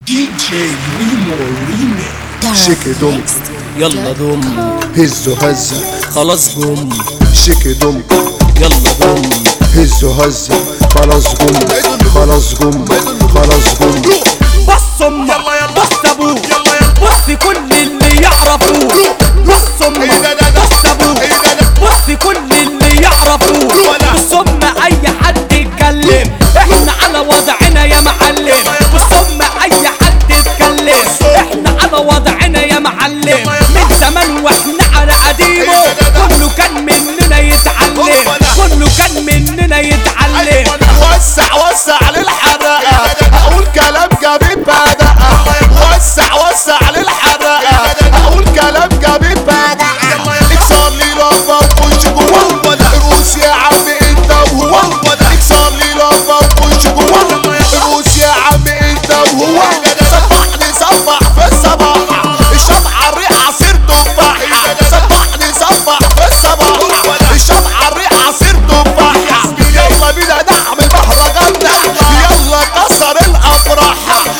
دي جي ريمو ريميكس شيكي دوم يلا دم هزو هزة خلاص جم شيكي دوم يلا دم هزو هزة خلاص جم خلاص جم خلاص جم بص امك بص ابوك بص كل اللي يعرفوه بص امك بص ابوك بص كل اللي يعرفوه بص ام اي حد يتكلم احنا على وضعنا يا معلم بص ام اي حد يتكلم احنا على وضعنا يا معلم من زمان واحنا على قديمه كله كان مننا يتعلم كله كان مننا يتعلم وسع وسع للحرقة اقول كلام جميل بدقة وسع وسع للحرقة اقول كلام جميل بدقة اكسر لي لفة وخش جوا الروس يا عم انت وهو اكسر لي لفة وخش جوا الروس يا عم انت وهو صبحني صبح في الصباح الشمعة الريح عصير تفاحة صبحني صبح في الصباح الشمعة الريح عصير تفاحة يلا بينا نعمل مهرجاننا يلا كسر الافراح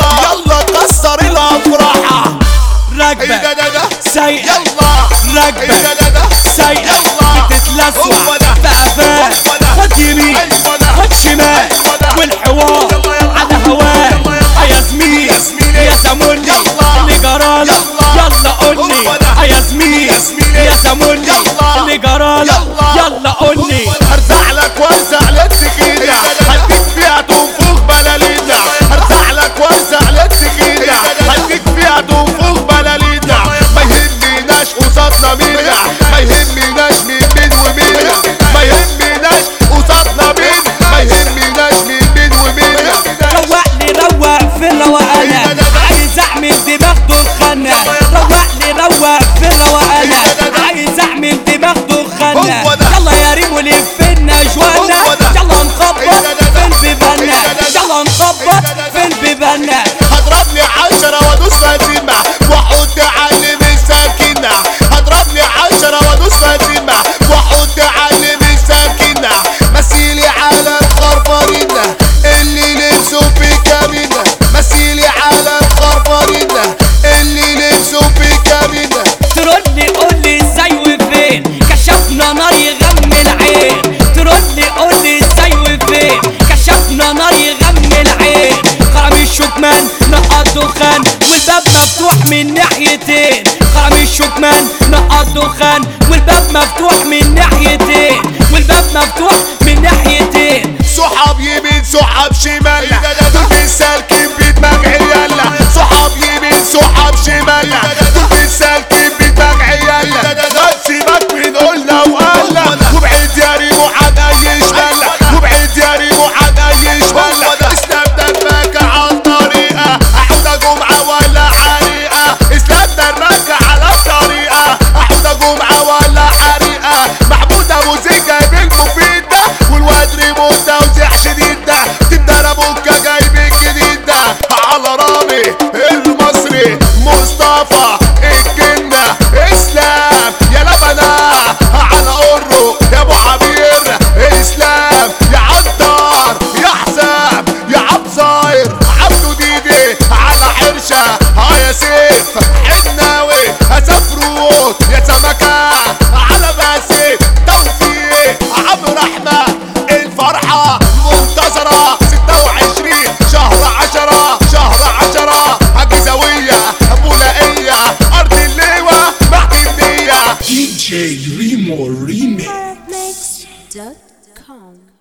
يلا كسر الافراح ايه ده راكبه ده ده سايقه يلا راكبه ايه ده ده ده سايقه يلا. بتتلسع هو ده. في قفاه هو ده. خد يمين أيوة ده. خد شمال أيوة ده. والحوار يلا يلا. على هواه يلا يلا. يا زميل يا زميلي. يا زمولي يلا. اللي جرالك يلا. يلا قولي هو ده. يا زميل يا زميلي. يا زمولي يلا. اللي جرالك يلا. يلا قولي هرزع لك وارزع للتخينة هديك فيها تنفوخ بلالينا هرزع لك وارزع للتخينة هديك فيها تنفوخ بلالينا ما يهمناش قصادنا مينا ما يهمناش مين مين ومين ما يهمناش قصادنا مين ما يهمناش مين مين ومين روقني روق في الروقانة عايز اعمل دماغ دخانة روقني روق في الروقانة عايز اعمل دماغ دخانة هو ده. يلا يا ريم ولفنا جوانا هو ده. يلا نخبط إيه ده ده ده. في البيبانة إيه ده ده ده. يلا نخبط في البيبانة هضرب لي عشرة وادوس هزيمة واحط علم السكينة هضرب لي عشرة وادوس هزيمة واحط علم السكينة مثيلي على الخرفانين اللي لبسوا في كابينة مثيلي على الخرفانين اللي لبسوا في كابينة ترولي قولي ازاي وفين كشفنا نار يغم العين ترولي قولي ازاي وفين كشفنا نار يغم العين خرم الشكمان نقط دخان والباب مفتوح من ناحيتين خرم الشكمان نقط دخان والباب مفتوح من ناحيتين والباب مفتوح من ناحيتين صحاب يمين صحاب شمال دول بالسالكين بدماغ عيالنا صحاب يمين صحاب شمال دول بالسالكين بدماغ عيالنا ما تسيبك من قلنا وقالنا وابعد يا ريمو عن اي شمال وابعد يا ريمو عن اي شمال اسلام دمك على الطريقه احلى جمعه ولا حريقه اسلام دمك على الطريقه احلى جمعه ولا حريقه محمود ابو زيد جايب المفيد ده والواد ريمو توزيع شديد ده تبدا ابوكا جايب الجديد ده على رامي المصري مصطفى الجنة اسلام يا لبنا على قرو يا ابو عبير اسلام يا عطار يا حسام يا عبصاير عبدو ديدي على حرشة ها يا سيف حناوي هسفروت يا سمكة على باسم توفيق عبد الرحمن الفرحة منتصرة 26 شهر عشرة شهر عشرة حجزوية أبو لقية أرض الليوة معدنية دي جي ريمو ريميكس Mix.com